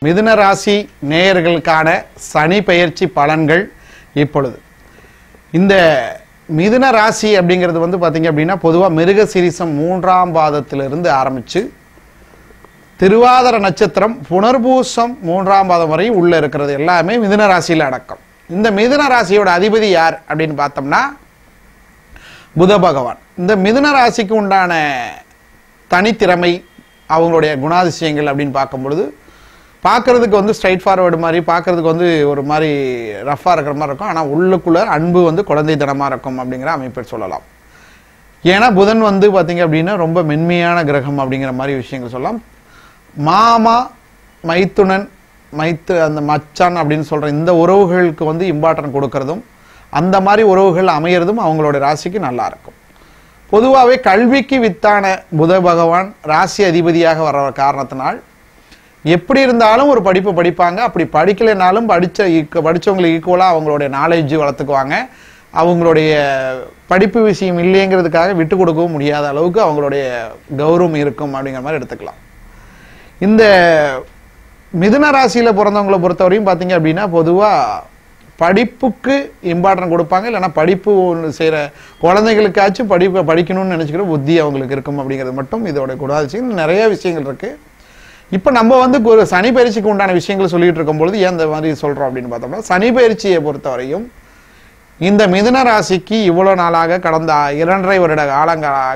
மிதுன ராசி நேயர்களுக்கான சனி பெயர்ச்சி பலன்கள் இப்பொழுது இந்த மிதுன ராசி அப்படிங்கிறது வந்து பார்த்தீங்க அப்படின்னா பொதுவாக மிருக சிரிசம் மூன்றாம் பாதத்திலிருந்து ஆரம்பித்து திருவாதிர நட்சத்திரம் புனர்பூசம் மூன்றாம் பாதம் வரை உள்ள இருக்கிறது எல்லாமே மிதுன ராசியில் அடக்கம் இந்த மிதுன ராசியோட அதிபதி யார் அப்படின்னு பார்த்தோம்னா புத பகவான் இந்த மிதுன ராசிக்கு உண்டான தனித்திறமை அவங்களுடைய குணாதிசயங்கள் அப்படின்னு பார்க்கும் பொழுது பார்க்கறதுக்கு வந்து ஸ்ட்ரைட் ஃபார்வர்டு மாதிரி பார்க்கறதுக்கு வந்து ஒரு மாதிரி ரஃப்பாக இருக்கிற மாதிரி இருக்கும் ஆனால் உள்ளுக்குள்ள அன்பு வந்து குழந்தைத்தனமாக இருக்கும் அப்படிங்கிற அமைப்பை சொல்லலாம் ஏன்னா புதன் வந்து பார்த்தீங்க அப்படின்னா ரொம்ப மென்மையான கிரகம் அப்படிங்கிற மாதிரி விஷயங்கள் சொல்லலாம் மாமா மைத்துனன் மைத்து அந்த மச்சான் அப்படின்னு சொல்ற இந்த உறவுகளுக்கு வந்து இம்பார்ட்டன்ட் கொடுக்கறதும் அந்த மாதிரி உறவுகள் அமையறதும் அவங்களோட ராசிக்கு நல்லா இருக்கும் பொதுவாகவே கல்விக்கு வித்தான புத பகவான் ராசி அதிபதியாக வர காரணத்தினால் எப்படி இருந்தாலும் ஒரு படிப்பு படிப்பாங்க அப்படி படிக்கலைனாலும் படிச்ச ஈக்க- படிச்சவங்களுக்கு ஈக்குவலாக அவங்களுடைய நாலேஜ் வளர்த்துக்குவாங்க அவங்களுடைய படிப்பு விஷயம் இல்லைங்கிறதுக்காக விட்டு கொடுக்கவும் முடியாத அளவுக்கு அவங்களுடைய கௌரவம் இருக்கும் அப்படிங்கிற மாதிரி எடுத்துக்கலாம் இந்த மிதுன ராசியில பிறந்தவங்களை பொறுத்தவரையும் பார்த்தீங்க அப்படின்னா பொதுவாக படிப்புக்கு இம்பார்ட்டன்ட் கொடுப்பாங்க இல்லைன்னா படிப்பு ஒன்று செய்கிற குழந்தைகளுக்காச்சும் படிப்பை படிக்கணும்னு நினச்சிக்கிற புத்தி அவங்களுக்கு இருக்கும் அப்படிங்கிறது மட்டும் இதோட குணாதிசயம் நிறைய விஷயங்கள் இருக்கு இப்போ நம்ம வந்து ஒரு சனி பயிற்சிக்கு உண்டான விஷயங்கள் சொல்லிட்டு இருக்கும் பொழுது ஏன் இந்த மாதிரி சொல்றோம் அப்படின்னு பார்த்தோம்னா சனி பயிற்சியை பொறுத்தவரையும் இந்த மிதுன ராசிக்கு இவ்வளவு நாளாக கடந்த இரண்டரை வருட காலங்களாக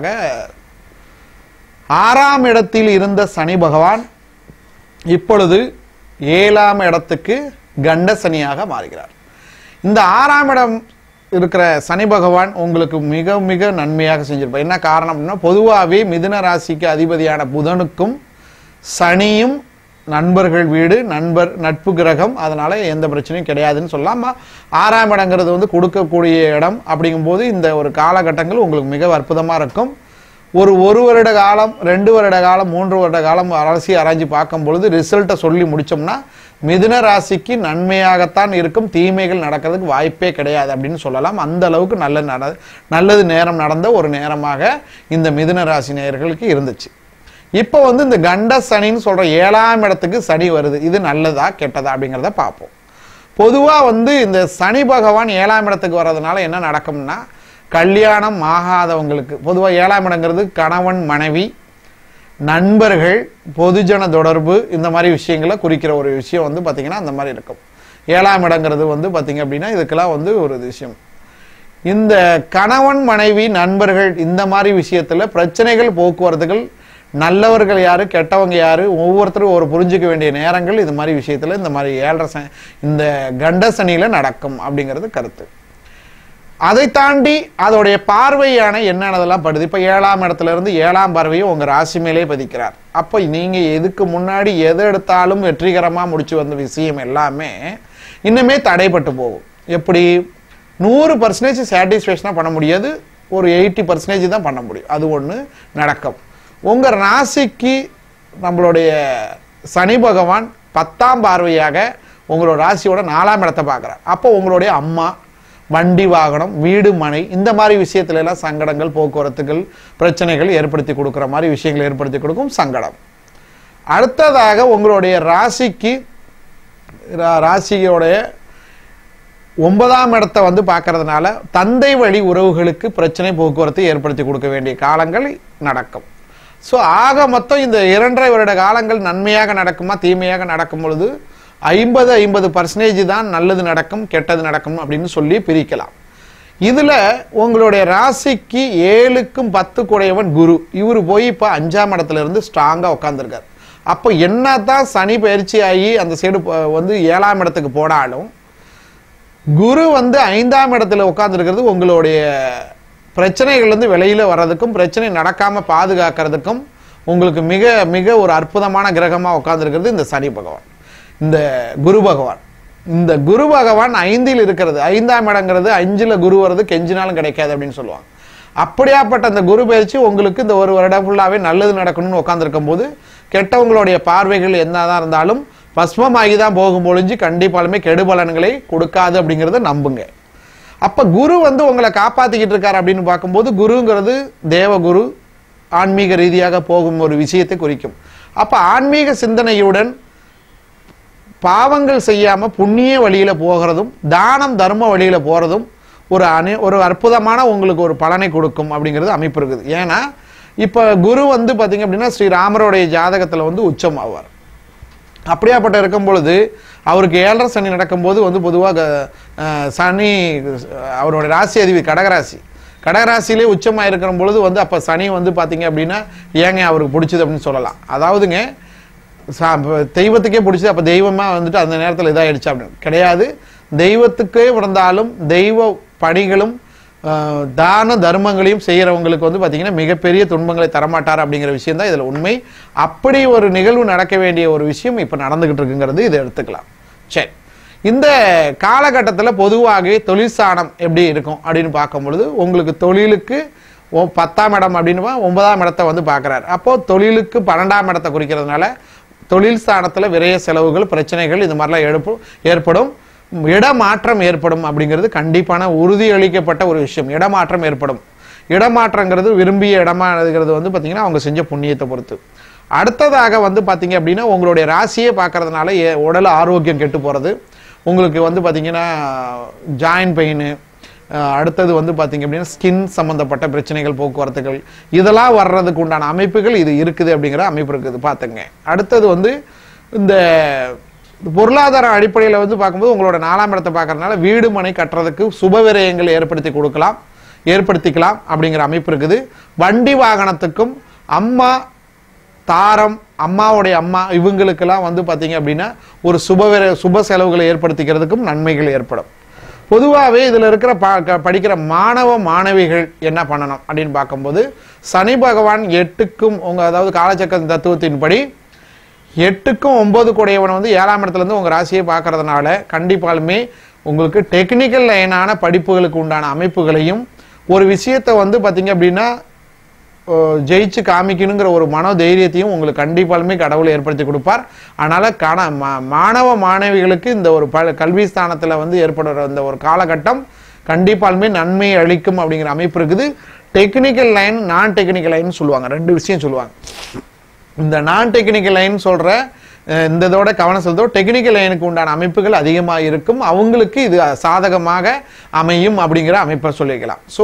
ஆறாம் இடத்தில் இருந்த சனி பகவான் இப்பொழுது ஏழாம் இடத்துக்கு கண்ட சனியாக மாறுகிறார் இந்த ஆறாம் இடம் இருக்கிற சனி பகவான் உங்களுக்கு மிக மிக நன்மையாக செஞ்சிருப்பார் என்ன காரணம் அப்படின்னா பொதுவாகவே மிதுன ராசிக்கு அதிபதியான புதனுக்கும் சனியும் நண்பர்கள் வீடு நண்பர் நட்பு கிரகம் அதனால எந்த பிரச்சனையும் கிடையாதுன்னு சொல்லலாம் ஆமா, ஆறாம் இடங்கிறது வந்து கொடுக்கக்கூடிய இடம் அப்படிங்கும்போது இந்த ஒரு காலகட்டங்கள் உங்களுக்கு மிக அற்புதமா இருக்கும் ஒரு ஒரு வருட காலம் ரெண்டு வருட காலம் மூன்று வருட காலம் அரசி ஆராய்ச்சி பார்க்கும் பொழுது ரிசல்ட்டை சொல்லி முடிச்சோம்னா மிதுன ராசிக்கு நன்மையாகத்தான் இருக்கும் தீமைகள் நடக்கிறதுக்கு வாய்ப்பே கிடையாது அப்படின்னு சொல்லலாம் அந்த அளவுக்கு நல்ல நட நல்லது நேரம் நடந்த ஒரு நேரமாக இந்த மிதுன ராசி நேயர்களுக்கு இருந்துச்சு இப்போ வந்து இந்த கண்ட சனின்னு சொல்ற ஏழாம் இடத்துக்கு சனி வருது இது நல்லதா கெட்டதா அப்படிங்கிறத பார்ப்போம் பொதுவா வந்து இந்த சனி பகவான் ஏழாம் இடத்துக்கு வர்றதுனால என்ன நடக்கும்னா கல்யாணம் ஆகாதவங்களுக்கு பொதுவா ஏழாம் இடங்கிறது கணவன் மனைவி நண்பர்கள் பொதுஜன தொடர்பு இந்த மாதிரி விஷயங்களை குறிக்கிற ஒரு விஷயம் வந்து பாத்தீங்கன்னா அந்த மாதிரி இருக்கும் ஏழாம் இடங்கிறது வந்து பாத்தீங்க அப்படின்னா இதுக்கெல்லாம் வந்து ஒரு விஷயம் இந்த கணவன் மனைவி நண்பர்கள் இந்த மாதிரி விஷயத்துல பிரச்சனைகள் போக்குவரத்துகள் நல்லவர்கள் யாரு கெட்டவங்க யாரு ஒவ்வொருத்தரும் ஒரு புரிஞ்சுக்க வேண்டிய நேரங்கள் இது மாதிரி விஷயத்துல இந்த மாதிரி ஏழரை ச- இந்த கண்ட சனியில நடக்கும் அப்படிங்கிறது கருத்து அதை தாண்டி அதோடைய பார்வையான என்னென்னதெல்லாம் படுது இப்ப ஏழாம் இடத்துல இருந்து ஏழாம் பார்வையை உங்க ராசி மேலே பதிக்கிறார் அப்ப நீங்க எதுக்கு முன்னாடி எதை எடுத்தாலும் வெற்றிகரமா முடிச்சு வந்த விஷயம் எல்லாமே இன்னுமே தடைப்பட்டு போகும் எப்படி நூறு பர்சன்டேஜ் சாட்டிஸ்ஃபேக்ஷனா பண்ண முடியாது ஒரு எயிட்டி பர்சன்டேஜ் தான் பண்ண முடியும் அது ஒண்ணு நடக்கும் உங்க ராசிக்கு நம்மளுடைய சனி பகவான் பத்தாம் பார்வையாக உங்களோட ராசியோட நாலாம் இடத்தை பார்க்குறார் அப்போ உங்களுடைய அம்மா வண்டி வாகனம் வீடு மனை இந்த மாதிரி விஷயத்துல எல்லாம் சங்கடங்கள் போக்குவரத்துகள் பிரச்சனைகள் ஏற்படுத்தி கொடுக்குற மாதிரி விஷயங்கள் ஏற்படுத்தி கொடுக்கும் சங்கடம் அடுத்ததாக உங்களுடைய ராசிக்கு ரா- ராசியோடைய ஒன்பதாம் இடத்தை வந்து பார்க்கறதுனால தந்தை வழி உறவுகளுக்கு பிரச்சனை போக்குவரத்து ஏற்படுத்தி கொடுக்க வேண்டிய காலங்கள் நடக்கும் ஸோ ஆக மொத்தம் இந்த இரண்டரை வருட காலங்கள் நன்மையாக நடக்குமா தீமையாக நடக்கும் பொழுது ஐம்பது ஐம்பது பர்சன்டேஜ் தான் நல்லது நடக்கும் கெட்டது நடக்கும் அப்படின்னு சொல்லி பிரிக்கலாம் இதுல உங்களுடைய ராசிக்கு ஏழுக்கும் பத்து கூடையவன் குரு இவர் போய் இப்ப அஞ்சாம் இடத்துல இருந்து ஸ்ட்ராங்கா உட்காந்துருக்காரு அப்போ என்னதான் சனி பயிற்சி ஆகி அந்த சைடு வந்து ஏழாம் இடத்துக்கு போனாலும் குரு வந்து ஐந்தாம் இடத்துல உட்கார்ந்துருக்கிறது உங்களுடைய பிரச்சனைகள் இருந்து வெளியில வர்றதுக்கும் பிரச்சனை நடக்காம பாதுகாக்கிறதுக்கும் உங்களுக்கு மிக மிக ஒரு அற்புதமான கிரகமா உட்கார்ந்துருக்கிறது இந்த சனி பகவான் இந்த குரு பகவான் இந்த குரு பகவான் ஐந்தில் இருக்கிறது ஐந்தாம் இடங்கிறது அஞ்சுல குரு வர்றது கெஞ்சினாலும் கிடைக்காது அப்படின்னு சொல்லுவாங்க அப்படியாப்பட்ட அந்த குரு பயிற்சி உங்களுக்கு இந்த ஒரு வருடம் ஃபுல்லாவே நல்லது நடக்கணும்னு உட்கார்ந்துருக்கும் போது கெட்டவங்களுடைய பார்வைகள் என்னதான் இருந்தாலும் பஸ்மமாகி தான் போகும் பொழிஞ்சு கண்டிப்பாலுமே கெடுபலன்களை கொடுக்காது அப்படிங்கிறத நம்புங்க அப்ப குரு வந்து உங்களை காப்பாத்திக்கிட்டு இருக்காரு அப்படின்னு பார்க்கும்போது குருங்கிறது தேவகுரு ஆன்மீக ரீதியாக போகும் ஒரு விஷயத்தை குறிக்கும் அப்ப ஆன்மீக சிந்தனையுடன் பாவங்கள் செய்யாம புண்ணிய வழியில போகிறதும் தானம் தர்ம வழியில போறதும் ஒரு அனு ஒரு அற்புதமான உங்களுக்கு ஒரு பலனை கொடுக்கும் அப்படிங்கிறது அமைப்பு இருக்குது ஏன்னா இப்ப குரு வந்து பாத்தீங்க அப்படின்னா ஸ்ரீராமருடைய ஜாதகத்துல வந்து உச்சம் ஆவார் அப்படியாப்பட்ட இருக்கும் பொழுது அவருக்கு ஏழரை சனி நடக்கும்போது வந்து பொதுவாக அஹ், சனி அஹ், அவருடைய ராசி அதிபதி கடகராசி கடகராசியிலே உச்சமாக இருக்கிற பொழுது வந்து அப்போ சனி வந்து பார்த்தீங்க அப்படின்னா ஏங்க அவருக்கு பிடிச்சது அப்படின்னு சொல்லலாம் அதாவதுங்க சா- இப்ப தெய்வத்துக்கே பிடிச்சது அப்போ தெய்வமாக வந்துட்டு அந்த நேரத்தில் இதாகிடுச்சு அப்படின்னு கிடையாது தெய்வத்துக்கே பிறந்தாலும் தெய்வ பணிகளும் ஆஹ், தான தர்மங்களையும் செய்கிறவங்களுக்கு வந்து பார்த்தீங்கன்னா மிகப்பெரிய துன்பங்களை தரமாட்டார் அப்படிங்கிற விஷயம் தான் இதில் உண்மை அப்படி ஒரு நிகழ்வு நடக்க வேண்டிய ஒரு விஷயம் இப்போ நடந்துகிட்டு இருக்குங்கிறது இதை எடுத்துக்கலாம் சரி இந்த காலகட்டத்தில் பொதுவாகவே தொழில் ஸ்தானம் எப்படி இருக்கும் அப்படின்னு பார்க்கும் பொழுது உங்களுக்கு தொழிலுக்கு ஒ- பத்தாம் இடம் அப்படின்னு ஒன்பதாம் இடத்தை வந்து பார்க்குறாரு அப்போ தொழிலுக்கு பன்னெண்டாம் இடத்தை குறிக்கிறதுனால தொழில் ஸ்தானத்தில் விரைய செலவுகள் பிரச்சனைகள் இது மாதிரிலாம் எடுப்பு ஏற்படும் இடமாற்றம் ஏற்படும் அப்படிங்கிறது கண்டிப்பான உறுதியளிக்கப்பட்ட ஒரு விஷயம் இடமாற்றம் ஏற்படும் இடமாற்றங்கிறது விரும்பிய இடமா இருக்கிறது வந்து பார்த்தீங்கன்னா அவங்க செஞ்ச புண்ணியத்தை பொறுத்து அடுத்ததாக வந்து பார்த்தீங்க அப்படின்னா உங்களுடைய ராசியை பார்க்கறதுனால ஏ- உடல் ஆரோக்கியம் கெட்டு போகிறது உங்களுக்கு வந்து பார்த்தீங்கன்னா ஜாயின் பெயின் அடுத்தது வந்து பார்த்தீங்க அப்படின்னா ஸ்கின் சம்மந்தப்பட்ட பிரச்சனைகள் போக்குவரத்துகள் இதெல்லாம் வர்றதுக்கு உண்டான அமைப்புகள் இது இருக்குது அப்படிங்கிற அமைப்பு இருக்குது பார்த்துங்க அடுத்தது வந்து இந்த பொருளாதார அடிப்படையில் வந்து பார்க்கும்போது உங்களோட நாலாம் இடத்தை பார்க்கறதுனால வீடு மனை கட்டுறதுக்கு சுப விரயங்கள் ஏற்படுத்தி கொடுக்கலாம் ஏற்படுத்திக்கலாம் அப்படிங்கிற அமைப்பு இருக்குது வண்டி வாகனத்துக்கும் அம்மா தாரம் அம்மாவுடைய அம்மா இவங்களுக்கெல்லாம் வந்து பார்த்தீங்க அப்படின்னா ஒரு சுப விர- சுப செலவுகளை ஏற்படுத்திக்கிறதுக்கும் நன்மைகள் ஏற்படும் பொதுவாகவே இதில் இருக்கிற ப- க- படிக்கிற மாணவ மாணவிகள் என்ன பண்ணணும் அப்படின்னு பார்க்கும்போது சனி பகவான் எட்டுக்கும் உங்க அதாவது காலச்சக்கர தத்துவத்தின்படி எட்டுக்கும் ஒன்பது கூடையவன் வந்து ஏழாம் இடத்துல இருந்து உங்க ராசியை பார்க்கறதுனால கண்டிப்பாலுமே உங்களுக்கு டெக்னிக்கல் லைனான படிப்புகளுக்கு உண்டான அமைப்புகளையும் ஒரு விஷயத்தை வந்து பார்த்தீங்க அப்படின்னா ஓ, ஜெயிச்சு காமிக்கணுங்கிற ஒரு மனோ தைரியத்தையும் உங்களுக்கு கண்டிப்பாலுமே கடவுள் ஏற்படுத்தி கொடுப்பார் அதனால கண மா- மாணவ மாணவிகளுக்கு இந்த ஒரு ப கல்வி ஸ்தானத்தில் வந்து ஏற்படுற இந்த ஒரு காலகட்டம் கண்டிப்பாலுமே நன்மை அளிக்கும் அப்படிங்கிற அமைப்பு இருக்குது டெக்னிக்கல் லைன் நான் டெக்னிக்கல் லைன் சொல்லுவாங்க ரெண்டு விஷயம் சொல்லுவாங்க இந்த நான் டெக்னிக்கல் லைன் சொல்ற அஹ், இந்த இதோட கவனம் செலுத்தோ டெக்னிக்கல் லைனுக்கு உண்டான அமைப்புகள் அதிகமாக இருக்கும் அவங்களுக்கு இது சாதகமாக அமையும் அப்படிங்கிற அமைப்பை சொல்லிக்கலாம் ஸோ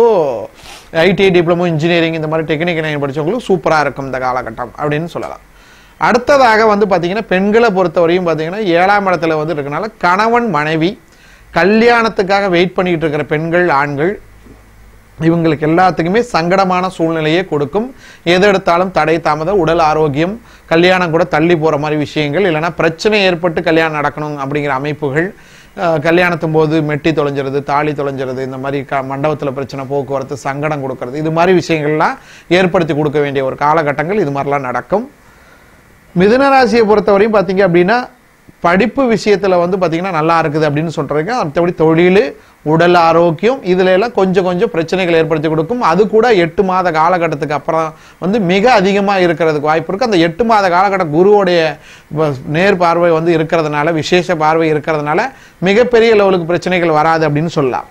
ஐடிஐ டிப்ளமோ இன்ஜினியரிங் இந்த மாதிரி டெக்னிக்கல் லைன் படிச்சவங்களுக்கு சூப்பராக இருக்கும் இந்த காலகட்டம் அப்படின்னு சொல்லலாம் அடுத்ததாக வந்து பார்த்தீங்கன்னா பெண்களை பொறுத்தவரையும் பார்த்தீங்கன்னா ஏழாம் இடத்துல வந்து இருக்கனால கணவன் மனைவி கல்யாணத்துக்காக வெயிட் பண்ணிட்டு இருக்கிற பெண்கள் ஆண்கள் இவங்களுக்கு எல்லாத்துக்குமே சங்கடமான சூழ்நிலையை கொடுக்கும் எது எடுத்தாலும் தடை தாமதம் உடல் ஆரோக்கியம் கல்யாணம் கூட தள்ளி போற மாதிரி விஷயங்கள் இல்லைன்னா பிரச்சனை ஏற்பட்டு கல்யாணம் நடக்கணும் அப்படிங்கிற அமைப்புகள் அஹ், கல்யாணத்தும் போது மெட்டி தொலைஞ்சிறது தாலி தொலைஞ்சிறது இந்த மாதிரி க மண்டபத்தில் பிரச்சனை போக்குவரத்து சங்கடம் கொடுக்கறது இது மாதிரி விஷயங்கள்லாம் ஏற்படுத்தி கொடுக்க வேண்டிய ஒரு காலகட்டங்கள் இது மாதிரிலாம் நடக்கும் மிதுன ராசியை பொறுத்தவரையும் பார்த்தீங்க அப்படின்னா படிப்பு விஷயத்துல வந்து பார்த்தீங்கன்னா நல்லா இருக்குது அப்படின்னு சொல்றீங்க மற்றபடி தொழில் உடல் ஆரோக்கியம் இதுல எல்லாம் கொஞ்சம் கொஞ்சம் பிரச்சனைகள் ஏற்படுத்தி கொடுக்கும் அது கூட எட்டு மாத காலகட்டத்துக்கு அப்புறம் வந்து மிக அதிகமா இருக்கிறதுக்கு வாய்ப்பு இருக்கு அந்த எட்டு மாத காலகட்டம் குருவோடைய வ- நேர் பார்வை வந்து இருக்கிறதுனால விசேஷ பார்வை இருக்கிறதுனால மிகப்பெரிய லெவலுக்கு பிரச்சனைகள் வராது அப்படின்னு சொல்லலாம்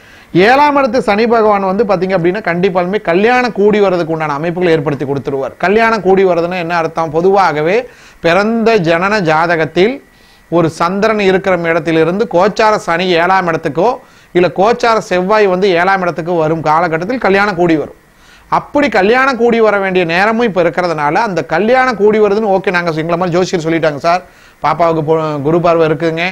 ஏழாம் இடத்து சனி பகவான் வந்து பாத்தீங்க அப்படின்னா கண்டிப்பாலுமே கல்யாணம் கூடி வர்றதுக்கு உண்டான அமைப்புகளை ஏற்படுத்தி கொடுத்துருவார் கல்யாணம் கூடி வர்றதுன்னா என்ன அர்த்தம் பொதுவாகவே பிறந்த ஜனன ஜாதகத்தில் ஒரு சந்திரன் இருக்கிற இடத்திலிருந்து கோச்சார சனி ஏழாம் இடத்துக்கோ இல்ல கோச்சார செவ்வாய் வந்து ஏழாம் இடத்துக்கு வரும் காலகட்டத்தில் கல்யாணம் கூடி வரும் அப்படி கல்யாணம் கூடி வர வேண்டிய நேரமும் இப்போ இருக்கிறதுனால அந்த கல்யாணம் கூடி வருதுன்னு ஓகே நாங்கள் எங்களை மாதிரி ஜோசியர் சொல்லிட்டாங்க சார் பாப்பாவுக்கு பொ- குரு பார்வை இருக்குதுங்க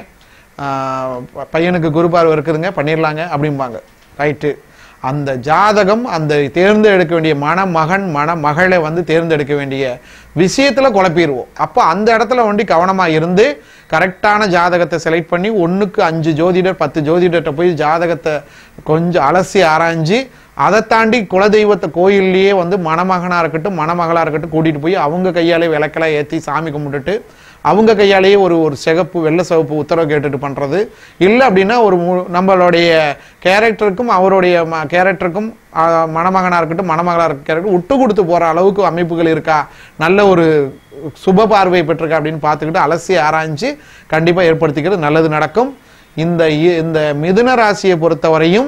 ஆஹ் ப- பையனுக்கு குரு பார்வை இருக்குதுங்க பண்ணிடலாங்க அப்படிம்பாங்க ரைட்டு அந்த ஜாதகம் அந்த தேர்ந்தெடுக்க வேண்டிய மணமகன் மணமகளை வந்து தேர்ந்தெடுக்க வேண்டிய விஷயத்துல குழப்பிடுவோம் அப்போ அந்த இடத்துல வண்டி கவனமா இருந்து கரெக்டான ஜாதகத்தை செலக்ட் பண்ணி ஒண்ணுக்கு அஞ்சு ஜோதிடர் பத்து ஜோதிடர்கிட்ட போய் ஜாதகத்தை கொஞ்சம் அலசி ஆராய்ஞ்சு அதை தாண்டி குலதெய்வத்தை கோயில்லையே வந்து மணமகனா இருக்கட்டும் மணமகளா இருக்கட்டும் கூட்டிட்டு போய் அவங்க கையாலே விளக்கெல்லாம் ஏத்தி சாமி கும்பிட்டுட்டு அவங்க கையாலேயே ஒரு ஒரு சிகப்பு வெள்ளை சிவப்பு உத்தரவு கேட்டுட்டு பண்றது இல்லை அப்படின்னா ஒரு மு- நம்மளுடைய கேரக்டருக்கும் அவருடைய ம- கேரக்டருக்கும் ஆ, மணமகனா இருக்கட்டும் மணமகளா இருக்க கேரக்டர் விட்டு கொடுத்து போற அளவுக்கு அமைப்புகள் இருக்கா நல்ல ஒரு சுப பார்வை பெற்றிருக்கா அப்படின்னு பார்த்துக்கிட்டு அலசி ஆராய்ஞ்சு கண்டிப்பா ஏற்படுத்திக்கிறது நல்லது நடக்கும் இந்த இ- இந்த மிதுன ராசியை பொறுத்தவரையும்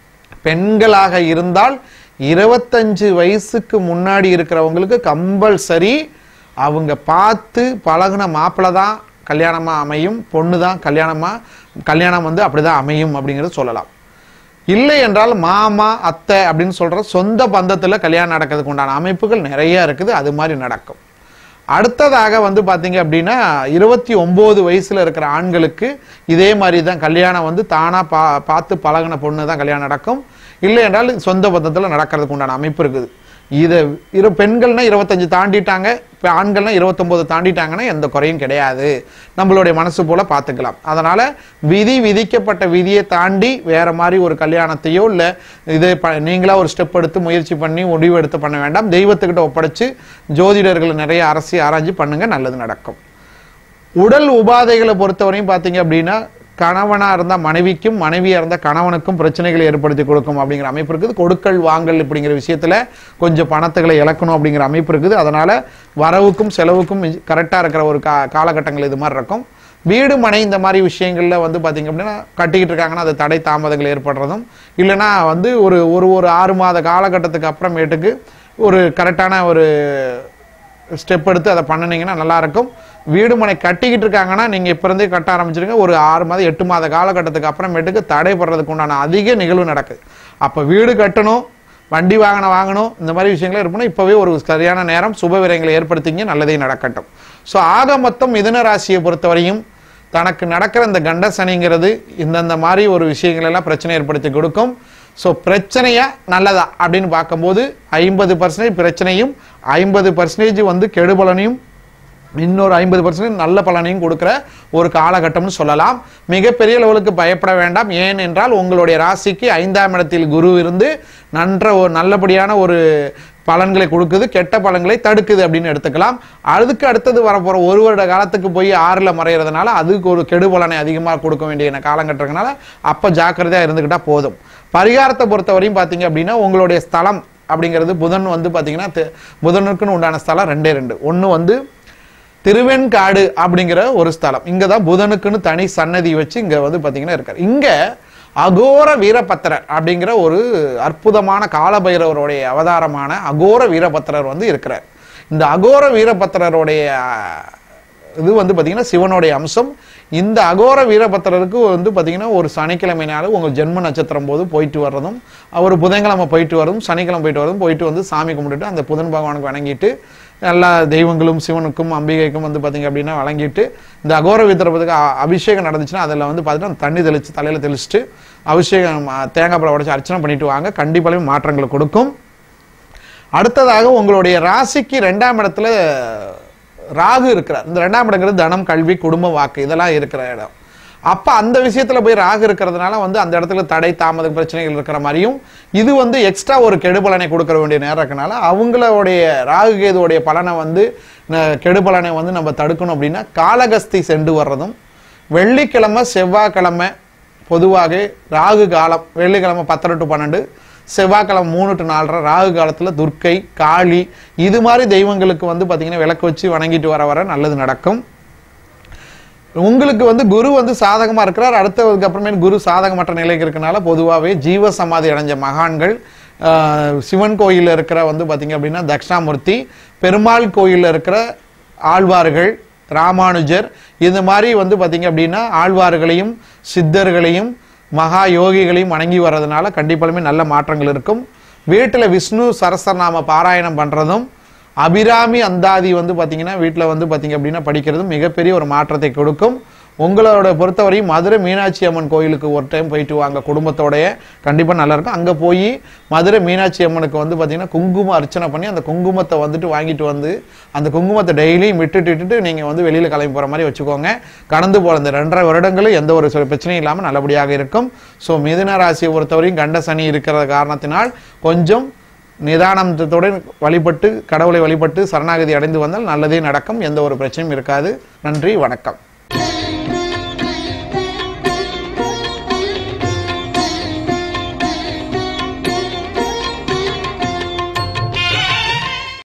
பெண்களாக இருந்தால் இருபத்தஞ்சு வயசுக்கு முன்னாடி இருக்கிறவங்களுக்கு கம்பல்சரி அவங்க பார்த்து பழகுன மாப்பிள்ளை தான் கல்யாணமாக அமையும் பொண்ணு தான் கல்யாணமாக கல்யாணம் வந்து அப்படி தான் அமையும் அப்படிங்கிறது சொல்லலாம் இல்லை என்றால் மாமா அத்தை அப்படின்னு சொல்ற சொந்த பந்தத்தில் கல்யாணம் நடக்கிறதுக்கு உண்டான அமைப்புகள் நிறைய இருக்குது அது மாதிரி நடக்கும் அடுத்ததாக வந்து பார்த்தீங்க அப்படின்னா இருபத்தி ஒம்பது வயசுல இருக்கிற ஆண்களுக்கு இதே மாதிரி தான் கல்யாணம் வந்து தானா பா பார்த்து பழகின பொண்ணு தான் கல்யாணம் நடக்கும் இல்லை என்றால் சொந்த பந்தத்தில் நடக்கிறதுக்கு உண்டான அமைப்பு இருக்குது இதை இரு பெண்கள்னா இருபத்தஞ்சு தாண்டிட்டாங்க இப்போ ஆண்கள்னா இருபத்தொம்போது தாண்டிட்டாங்கன்னா எந்த குறையும் கிடையாது நம்மளுடைய மனசு போல பார்த்துக்கலாம் அதனால விதி விதிக்கப்பட்ட விதியை தாண்டி வேற மாதிரி ஒரு கல்யாணத்தையோ இல்லை இது ப நீங்களா ஒரு ஸ்டெப் எடுத்து முயற்சி பண்ணி முடிவு எடுத்து பண்ண வேண்டாம் தெய்வத்துக்கிட்ட ஒப்படைச்சு ஜோதிடர்கள் நிறைய அரசி ஆராய்ச்சி பண்ணுங்க நல்லது நடக்கும் உடல் உபாதைகளை பொறுத்தவரையும் பார்த்தீங்க அப்படின்னா கணவனா இருந்தா மனைவிக்கும் மனைவியா இருந்தா கணவனுக்கும் பிரச்சனைகளை ஏற்படுத்தி கொடுக்கும் அப்படிங்கிற அமைப்பு இருக்குது கொடுக்கல் வாங்கல் அப்படிங்கிற விஷயத்துல கொஞ்சம் பணத்துகளை இழக்கணும் அப்படிங்கிற அமைப்பு இருக்குது அதனால வரவுக்கும் செலவுக்கும் கரெக்டா இருக்கிற ஒரு கா காலகட்டங்கள் இது மாதிரி இருக்கும் வீடு மனை இந்த மாதிரி விஷயங்கள்ல வந்து பாத்தீங்க அப்படின்னா கட்டிக்கிட்டு இருக்காங்கன்னா அது தடை தாமதங்கள் ஏற்படுறதும் இல்லைன்னா வந்து ஒரு ஒரு ஒரு ஆறு மாத காலகட்டத்துக்கு அப்புறமேட்டுக்கு ஒரு கரெக்டான ஒரு ஸ்டெப் எடுத்து அதை பண்ணுனீங்கன்னா நல்லா இருக்கும் வீடு மனை கட்டிக்கிட்டு இருக்காங்கன்னா நீங்க இப்ப இருந்தே கட்ட ஆரம்பிச்சிருங்க ஒரு ஆறு மாதம் எட்டு மாத காலகட்டத்துக்கு அப்புறமேட்டுக்கு தடைப்படுறதுக்கு உண்டான அதிக நிகழ்வு நடக்குது அப்ப வீடு கட்டணும் வண்டி வாகனம் வாங்கணும் இந்த மாதிரி விஷயங்கள் இருக்கணும் இப்பவே ஒரு சரியான நேரம் சுப விரயங்களை ஏற்படுத்திங்க நல்லதே நடக்கட்டும் ஸோ ஆக மொத்தம் மிதுன ராசியை பொறுத்தவரையும் தனக்கு நடக்கிற இந்த கண்ட சனிங்கிறது இந்தந்த மாதிரி ஒரு விஷயங்கள் எல்லாம் பிரச்சனை ஏற்படுத்தி கொடுக்கும் ஸோ பிரச்சனையா நல்லதா அப்படின்னு பார்க்கும்போது ஐம்பது பர்சன்டேஜ் பிரச்சனையும் ஐம்பது பர்சன்டேஜ் வந்து கெடுபலனையும் இன்னொரு ஐம்பது பர்சன்டேஜ் நல்ல பலனையும் கொடுக்கிற ஒரு காலகட்டம்னு சொல்லலாம் மிகப்பெரிய லெவலுக்கு பயப்பட வேண்டாம் ஏன் என்றால் உங்களுடைய ராசிக்கு ஐந்தாம் இடத்தில் குரு இருந்து நன்ற ஒரு நல்லபடியான ஒரு பலன்களை கொடுக்குது கெட்ட பலன்களை தடுக்குது அப்படின்னு எடுத்துக்கலாம் அதுக்கு அடுத்தது வரப்போற ஒரு வருட காலத்துக்கு போய் ஆறுல மறையிறதுனால அதுக்கு ஒரு கெடுபலனை அதிகமாக கொடுக்க வேண்டிய காலகட்டங்களால அப்ப ஜாக்கிரதையா இருந்துக்கிட்டா போதும் பரிகாரத்தை பொறுத்தவரையும் பார்த்தீங்க அப்படின்னா உங்களுடைய ஸ்தலம் அப்படிங்கிறது புதன் வந்து பார்த்தீங்கன்னா தெ- புதனுக்குன்னு உண்டான ஸ்தலம் ரெண்டே ரெண்டு ஒன்று வந்து திருவெண்காடு அப்படிங்கிற ஒரு ஸ்தலம் இங்க தான் புதனுக்குன்னு தனி சன்னதி வச்சு இங்க வந்து பாத்தீங்கன்னா இருக்காரு இங்க அகோர வீரபத்திரர் அப்படிங்கிற ஒரு அற்புதமான காலபைரவருடைய அவதாரமான அகோர வீரபத்திரர் வந்து இருக்கிறார் இந்த அகோர வீரபத்திரருடைய இது வந்து பாத்தீங்கன்னா சிவனுடைய அம்சம் இந்த அகோர வீரபத்திரருக்கு வந்து பாத்தீங்கன்னா ஒரு சனிக்கிழமை நாள் உங்க ஜென்ம நட்சத்திரம் போது போயிட்டு வர்றதும் ஒரு புதன்கிழமை போயிட்டு வரதும் சனிக்கிழமை போயிட்டு வரதும் போயிட்டு வந்து சாமி கும்பிட்டுட்டு அந்த புதன் பகவானுக்கு வணங்கிட்டு எல்லா தெய்வங்களும் சிவனுக்கும் அம்பிகைக்கும் வந்து பாத்தீங்க அப்படின்னா வழங்கிட்டு இந்த அகோர வீரபத்துக்கு அபிஷேகம் நடந்துச்சுன்னா அதில் வந்து பார்த்தீங்கன்னா தண்ணி தெளிச்சு தலையில தெளிச்சுட்டு அபிஷேகம் அஹ், தேங்காய் பழம் உடைச்சு அர்ச்சனை பண்ணிட்டு வாங்க கண்டிப்பாக மாற்றங்களை கொடுக்கும் அடுத்ததாக உங்களுடைய ராசிக்கு ரெண்டாம் இடத்துல ராகு இருக்கிறார் இந்த ரெண்டாம் இடங்கிறது தனம் கல்வி குடும்ப வாக்கு இதெல்லாம் இருக்கிற இடம் அப்ப அந்த விஷயத்துல போய் ராகு இருக்கிறதுனால வந்து அந்த இடத்துல தடை தாமத பிரச்சனைகள் இருக்கிற மாதிரியும் இது வந்து எக்ஸ்ட்ரா ஒரு கெடுபலனை கொடுக்க வேண்டிய நேரம் இருக்கனால அவங்களுடைய ராகு கேதுவுடைய பலனை வந்து ந- கெடுபலனை வந்து நம்ம தடுக்கணும் அப்படின்னா காலகஸ்தி சென்று வர்றதும் வெள்ளிக்கிழமை செவ்வாய்க்கிழமை பொதுவாக ராகு காலம் வெள்ளிக்கிழமை பத்தரை டு பன்னெண்டு செவ்வாய்க்கிழமை மூணு டு நாலரை ராகு காலத்துல துர்க்கை காளி இது மாதிரி தெய்வங்களுக்கு வந்து பாத்தீங்கன்னா விளக்கு வச்சு வணங்கிட்டு வர வர நல்லது நடக்கும் உங்களுக்கு வந்து குரு வந்து சாதகமா இருக்கிறார் அடுத்ததுக்கு அப்புறமே குரு சாதகமற்ற நிலைக்கு இருக்கனால பொதுவாகவே ஜீவ சமாதி அடைஞ்ச மகான்கள் ஆஹ், சிவன் கோயில்ல இருக்கிற வந்து பாத்தீங்க அப்படின்னா தட்சிணாமூர்த்தி பெருமாள் கோயில்ல இருக்கிற ஆழ்வார்கள் ராமானுஜர் இந்த மாதிரி வந்து பாத்தீங்க அப்படின்னா ஆழ்வார்களையும் சித்தர்களையும் மகா யோகிகளையும் வணங்கி வர்றதுனால கண்டிப்பாலுமே நல்ல மாற்றங்கள் இருக்கும் வீட்டுல விஷ்ணு சரஸ்வரநாம பாராயணம் பண்றதும் அபிராமி அந்தாதி வந்து பாத்தீங்கன்னா வீட்ல வந்து பாத்தீங்க அப்படின்னா படிக்கிறது மிகப்பெரிய ஒரு மாற்றத்தை கொடுக்கும் உங்களோட பொறுத்தவரையும் மதுரை மீனாட்சி அம்மன் கோயிலுக்கு ஒரு டைம் போயிட்டு வாங்க குடும்பத்தோடய கண்டிப்பா நல்லா இருக்கும் அங்க போய் மதுரை மீனாட்சி அம்மனுக்கு வந்து பாத்தீங்கன்னா குங்குமம் அர்ச்சனை பண்ணி அந்த குங்குமத்தை வந்துட்டு வாங்கிட்டு வந்து அந்த குங்குமத்தை டெய்லியும் விட்டுட்டு விட்டுட்டு நீங்க வந்து வெளியில கிளம்பி போற மாதிரி வச்சுக்கோங்க கடந்து போற இந்த ரெண்டரை வருடங்களும் எந்த ஒரு சில பிரச்சனையும் இல்லாம நல்லபடியாக இருக்கும் ஸோ மிதுன ராசியை பொறுத்தவரையும் கண்ட சனி இருக்கிற காரணத்தினால் கொஞ்சம் நிதானத்துடன் வழிபட்டு கடவுளை வழிபட்டு சரணாகதி அடைந்து வந்தால் நல்லதே நடக்கும் எந்த ஒரு பிரச்சனையும் இருக்காது நன்றி வணக்கம்